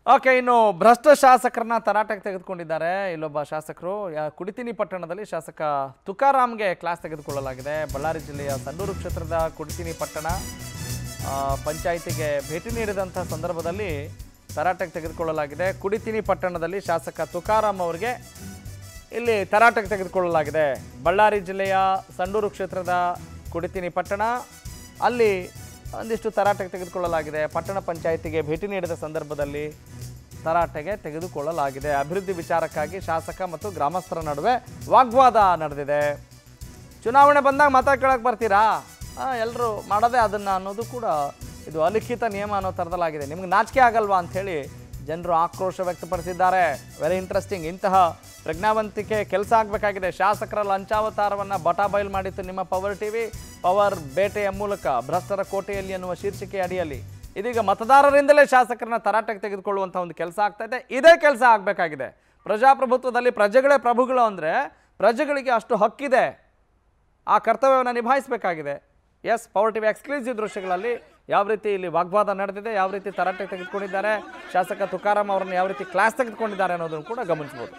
okay ಇನ್ನು ಭ್ರಷ್ಟ ಶಾಸಕರನ್ನ ತರಾಟೆಗೆ ತೆಗೆದುಕೊಂಡಿದ್ದಾರೆ ಇಲ್ಲೊಬ್ಬ ಶಾಸಕರು ಯಾ- ಕುಡಿತಿನಿ ಪಟ್ಟಣದಲ್ಲಿ ಶಾಸಕ ತುಕಾರಾಮ್ಗೆ ಕ್ಲಾಸ್ ತೆಗೆದುಕೊಳ್ಳಲಾಗಿದೆ ಬಳ್ಳಾರಿ ಜಿಲ್ಲೆಯ ಸಂಡೂರು ಕ್ಷೇತ್ರದ ಕುಡಿತಿನಿ ಪಟ್ಟಣ ಆ, ಪಂಚಾಯಿತಿಗೆ ಭೇಟಿ ನೀಡಿದಂಥ ಸಂದರ್ಭದಲ್ಲಿ ತರಾಟೆಗೆ ತೆಗೆದುಕೊಳ್ಳಲಾಗಿದೆ ಕುಡಿತಿನಿ ಪಟ್ಟಣದಲ್ಲಿ ಶಾಸಕ ತುಕಾರಾಮ್ ಅವರಿಗೆ ಇಲ್ಲಿ ತರಾಟೆಗೆ ತೆಗೆದುಕೊಳ್ಳಲಾಗಿದೆ ಬಳ್ಳಾರಿ ಜಿಲ್ಲೆಯ ಸಂಡೂರು ಕ್ಷೇತ್ರದ ಕುಡಿತಿನಿ ಪಟ್ಟಣ ಅಲ್ಲಿ ಒಂದಿಷ್ಟು ತರಾಟೆಗೆ ತೆಗೆದುಕೊಳ್ಳಲಾಗಿದೆ ಪಟ್ಟಣ ಪಂಚಾಯಿತಿಗೆ ಭೇಟಿ ನೀಡಿದ ಸಂದರ್ಭದಲ್ಲಿ ತರಾಟೆಗೆ ತೆಗೆದುಕೊಳ್ಳಲಾಗಿದೆ ಅಭಿವೃದ್ಧಿ ವಿಚಾರಕ್ಕಾಗಿ ಶಾಸಕ ಮತ್ತು ಗ್ರಾಮಸ್ಥರ ನಡುವೆ ವಾಗ್ವಾದ ನಡೆದಿದೆ ಚುನಾವಣೆ ಬಂದಾಗ ಮತ ಕೇಳಕ್ಕೆ ಬರ್ತೀರಾ ಎಲ್ಲರೂ ಮಾಡೋದೇ ಅದನ್ನು ಅನ್ನೋದು ಕೂಡ ಇದು ಅಲಿಖಿತ ನಿಯಮ ಅನ್ನೋ ಥರದಲ್ಲಾಗಿದೆ ನಿಮ್ಗೆ ನಾಚಿಕೆ ಆಗಲ್ವಾ ಅಂಥೇಳಿ ಜನರು ಆಕ್ರೋಶ ವ್ಯಕ್ತಪಡಿಸಿದ್ದಾರೆ ವೆರಿ ಇಂಟ್ರೆಸ್ಟಿಂಗ್ ಇಂತಹ ಪ್ರಜ್ಞಾವಂತಿಕೆ ಕೆಲಸ ಆಗಬೇಕಾಗಿದೆ ಶಾಸಕರ ಲಂಚಾವತಾರವನ್ನು ಬಟಾ ಬಯಲು ಮಾಡಿತ್ತು ನಿಮ್ಮ ಪವರ್ ಟಿವಿ ಪವರ್ ಬೇಟೆಯ ಮೂಲಕ ಭ್ರಷ್ಟರ ಕೋಟೆಯಲ್ಲಿ ಅನ್ನುವ ಶೀರ್ಷಿಕೆ ಅಡಿಯಲ್ಲಿ ಇದೀಗ ಮತದಾರರಿಂದಲೇ ಶಾಸಕರನ್ನ ತರಾಟೆಗೆ ತೆಗೆದುಕೊಳ್ಳುವಂಥ ಒಂದು ಕೆಲಸ ಆಗ್ತಾ ಇದೆ ಇದೇ ಕೆಲಸ ಆಗಬೇಕಾಗಿದೆ ಪ್ರಜಾಪ್ರಭುತ್ವದಲ್ಲಿ ಪ್ರಜೆಗಳೇ ಪ್ರಭುಗಳು ಅಂದರೆ ಪ್ರಜೆಗಳಿಗೆ ಅಷ್ಟು ಹಕ್ಕಿದೆ ಆ ಕರ್ತವ್ಯವನ್ನು ನಿಭಾಯಿಸಬೇಕಾಗಿದೆ ಎಸ್ ಪವರ್ ಟಿವಿ ಎಕ್ಸ್ಕ್ಲೂಸಿವ್ ದೃಶ್ಯಗಳಲ್ಲಿ ಯಾವ ರೀತಿ ಇಲ್ಲಿ ವಾಗ್ವಾದ ನಡೆದಿದೆ ಯಾವ ರೀತಿ ತರಾಟೆ ತೆಗೆದುಕೊಂಡಿದ್ದಾರೆ ಶಾಸಕ ತುಕಾರಾಮ್ ಅವರನ್ನು ಯಾವ ರೀತಿ ಕ್ಲಾಸ್ ತೆಗೆದುಕೊಂಡಿದ್ದಾರೆ ಅನ್ನೋದನ್ನು ಕೂಡ ಗಮನಿಸಬಹುದು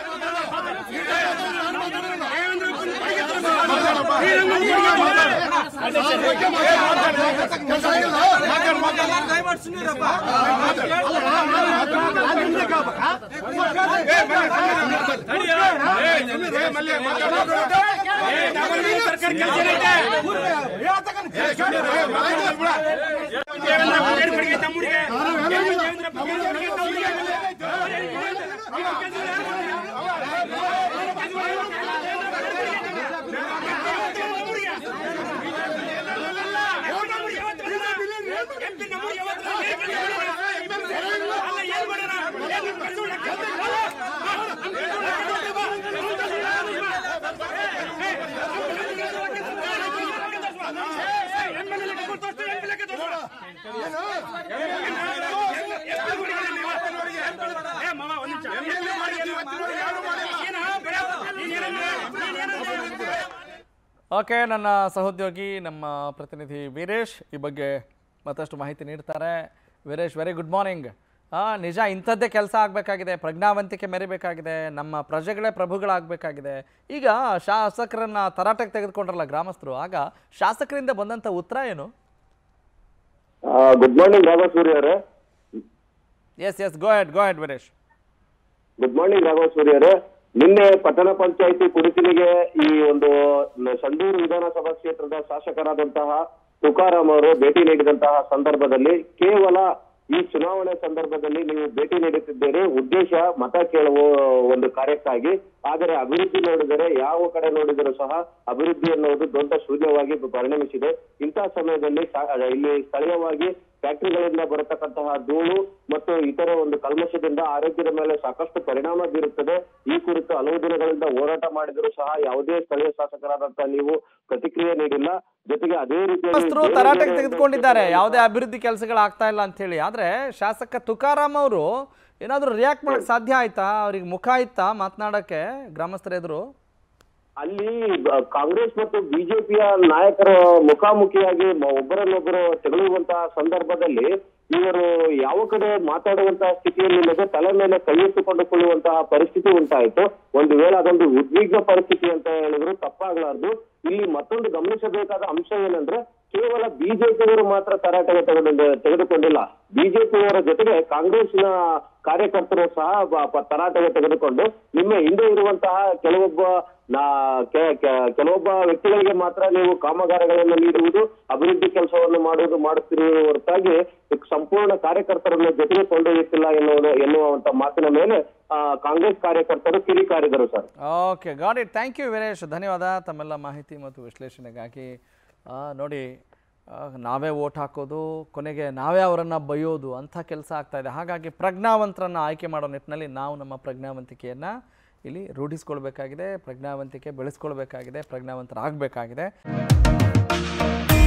ಓಕೆ ನನ್ನ ಸಹೋದ್ಯೋಗಿ ನಮ್ಮ ಪ್ರತಿನಿಧಿ ವೀರೇಶ್ ಈ ಬಗ್ಗೆ ಮತ್ತಷ್ಟು ಮಾಹಿತಿ ನೀಡ್ತಾರೆ ವೀರೇಶ್ ವೆರಿ ಗುಡ್ ಮಾರ್ನಿಂಗ್ ನಿಜ ಇಂಥದ್ದೇ ಕೆಲಸ ಆಗಬೇಕಾಗಿದೆ ಪ್ರಜ್ಞಾವಂತಿಕೆ ಮೆರಿಬೇಕಾಗಿದೆ ನಮ್ಮ ಪ್ರಜೆಗಳೇ ಪ್ರಭುಗಳಾಗಬೇಕಾಗಿದೆ ಈಗ ಶಾಸಕರನ್ನ ತರಾಟೆಗೆ ತೆಗೆದುಕೊಂಡ್ರಲ್ಲ ಗ್ರಾಮಸ್ಥರು ಆಗ ಶಾಸಕರಿಂದ ಬಂದಂಥ ಉತ್ತರ ಏನು ಗುಡ್ ಮಾರ್ನಿಂಗ್ ರಾಘವ ಸೂರ್ಯ ಅವರೇ yes yes go ahead go ahead Veeresh good morning Raghava Surya ಅವರೇ ನಿನ್ನೆ ಪಟ್ಟಣ ಪಂಚಾಯಿತಿ ಕುಡಿತಿನಿಗೆ ಈ ಒಂದು ನ- ಸಂಡೂರು ವಿಧಾನಸಭಾ ಕ್ಷೇತ್ರದ ಶಾಸಕರಾದಂತಹ ತುಕಾರಾಮ್ ಅವರು ಭೇಟಿ ನೀಡಿದಂತಹ ಸಂದರ್ಭದಲ್ಲಿ ಕೇವಲ ಈ ಚುನಾವಣೆ ಸಂದರ್ಭದಲ್ಲಿ ನೀವು ಭೇಟಿ ನೀಡುತ್ತಿದ್ದೀರಿ ಉದ್ದೇಶ ಮತ ಕೇಳುವ ಒಂದು ಕಾರ್ಯಕ್ಕಾಗಿ ಆದರೆ ಅಭಿವೃದ್ಧಿ ನೋಡಿದರೆ ಯಾವ ಕಡೆ ನೋಡಿದರೂ ಸಹ ಅಭಿವೃದ್ಧಿ ಎನ್ನುವುದು ದೊಡ್ಡ ಶೂನ್ಯವಾಗಿ ಪರಿಣಮಿಸಿದೆ ಇಂತಹ ಸಮಯದಲ್ಲಿ ಸಾ- ಇಲ್ಲಿ ಸ್ಥಳೀಯವಾಗಿ ಫ್ಯಾಕ್ಟರಿಗಳಿಂದ ಬರತಕ್ಕಂತಹ ಧೂಳು ಮತ್ತು ಇತರ ಒಂದು ಕಲ್ಮಶದಿಂದ ಆರೋಗ್ಯದ ಮೇಲೆ ಸಾಕಷ್ಟು ಪರಿಣಾಮ ಬೀರುತ್ತದೆ ಈ ಕುರಿತು ಹಲವು ದಿನಗಳಿಂದ ಹೋರಾಟ ಮಾಡಿದರೂ ಸಹ ಯಾವುದೇ ಸ್ಥಳೀಯ ಶಾಸಕರಾದಂತಹ ನೀವು ಪ್ರತಿಕ್ರಿಯೆ ನೀಡಿಲ್ಲ ಜೊತೆಗೆ ಅದೇ ಗ್ರಾಮಸ್ಥರು ರೀತಿಯಾಗಿ ತರಾಟೆಗೆ ತೆಗೆದುಕೊಂಡಿದ್ದಾರೆ ಯಾವುದೇ ಅಭಿವೃದ್ಧಿ ಕೆಲಸಗಳು ಆಗ್ತಾ ಇಲ್ಲ ಅಂತ ಹೇಳಿ ಆದ್ರೆ ಶಾಸಕ ತುಕಾರಾಮ್ ಅವರು ಏನಾದರೂ ರಿಯಾಕ್ಟ್ ಮಾಡಕ್ ಸಾಧ್ಯ ಆಯ್ತಾ ಅವ್ರಿಗೆ ಮುಖ ಇತ್ತಾ ಮಾತನಾಡಕ್ಕೆ ಗ್ರಾಮಸ್ಥರ ಎದುರು ಅಲ್ಲಿ ಬ- ಕಾಂಗ್ರೆಸ್ ಮತ್ತು ಬಿಜೆಪಿಯ ನಾಯಕರ ಮುಖಾಮುಖಿಯಾಗಿ ಮ- ಒಬ್ಬರನ್ನೊಬ್ಬರು ತೆಗಳುವಂತಹ ಸಂದರ್ಭದಲ್ಲಿ ಇವರು ಯಾವ ಕಡೆ ಮಾತಾಡುವಂತಹ ಸ್ಥಿತಿಯಲ್ಲಿ ಇಲ್ಲದೆ ತಲೆ ಮೇಲೆ ಕೈ ಎತ್ತುಕೊಂಡುಕೊಳ್ಳುವಂತಹ ಪರಿಸ್ಥಿತಿ ಉಂಟಾಯಿತು ಒಂದು ವೇಳೆ ಅದೊಂದು ಉದ್ವಿಗ್ನ ಪರಿಸ್ಥಿತಿ ಅಂತ ಹೇಳಿದ್ರು ತಪ್ಪಾಗಲಾರ್ದು ಇಲ್ಲಿ ಮತ್ತೊಂದು ಗಮನಿಸಬೇಕಾದ ಅಂಶ ಏನಂದ್ರೆ ಕೇವಲ ಬಿಜೆಪಿಯವರು ಮಾತ್ರ ತರಾಟೆಗೆ ತೆಗೆದು ತೆಗೆದುಕೊಂಡಿಲ್ಲ ಬಿಜೆಪಿಯವರ ಜೊತೆಗೆ ಕಾಂಗ್ರೆಸ್ನ ಕಾರ್ಯಕರ್ತರು ಸಹ ಬ- ಪ- ತರಾಟೆಗೆ ತೆಗೆದುಕೊಂಡು ನಿಮ್ಮ ಹಿಂದೆ ಇರುವಂತಹ ಕೆಲವೊಬ್ಬ ನಾ ಕೆ- ಕೆ- ಕೆಲವೊಬ್ಬ ವ್ಯಕ್ತಿಗಳಿಗೆ ಮಾತ್ರ ನೀವು ಕಾಮಗಾರಿಗಳನ್ನು ನೀಡುವುದು ಅಭಿವೃದ್ಧಿ ಕೆಲಸವನ್ನು ಮಾಡುವುದು ಮಾಡುತ್ತಿರುವ ಹೊರತಾಗಿ ಸಂಪೂರ್ಣ ಕಾರ್ಯಕರ್ತರನ್ನು ಜೊತೆಗೆ ಕೊಂಡೊಯ್ಯುತ್ತಿಲ್ಲ ಎನ್ನುವುದು ಎನ್ನುವಂತ ಮಾತಿನ ಮೇಲೆ ಆ, ಕಾಂಗ್ರೆಸ್ ಕಾರ್ಯಕರ್ತರು ಕಿರಿಕಾರಿದರು sir okay got it thank you Veeresh ಧನ್ಯವಾದ ತಮ್ಮೆಲ್ಲ ಮಾಹಿತಿ ಮತ್ತು ವಿಶ್ಲೇಷಣೆಗಾಗಿ ಆ, ನೋಡಿ ಆ, ನಾವೇ ಓಟ್ ಹಾಕೋದು ಕೊನೆಗೆ ನಾವೇ ಅವರನ್ನು ಬೈಯೋದು ಅಂಥ ಕೆಲಸ ಆಗ್ತಾ ಇದೆ ಹಾಗಾಗಿ ಪ್ರಜ್ಞಾವಂತರನ್ನು ಆಯ್ಕೆ ಮಾಡೋ ನಿಟ್ಟಿನಲ್ಲಿ ನಾವು ನಮ್ಮ ಪ್ರಜ್ಞಾವಂತಿಕೆಯನ್ನು ಇಲ್ಲಿ ರೂಢಿಸ್ಕೊಳ್ಬೇಕಾಗಿದೆ ಪ್ರಜ್ಞಾವಂತಿಕೆ ಬೆಳೆಸ್ಕೊಳ್ಬೇಕಾಗಿದೆ ಪ್ರಜ್ಞಾವಂತರಾಗಬೇಕಾಗಿದೆ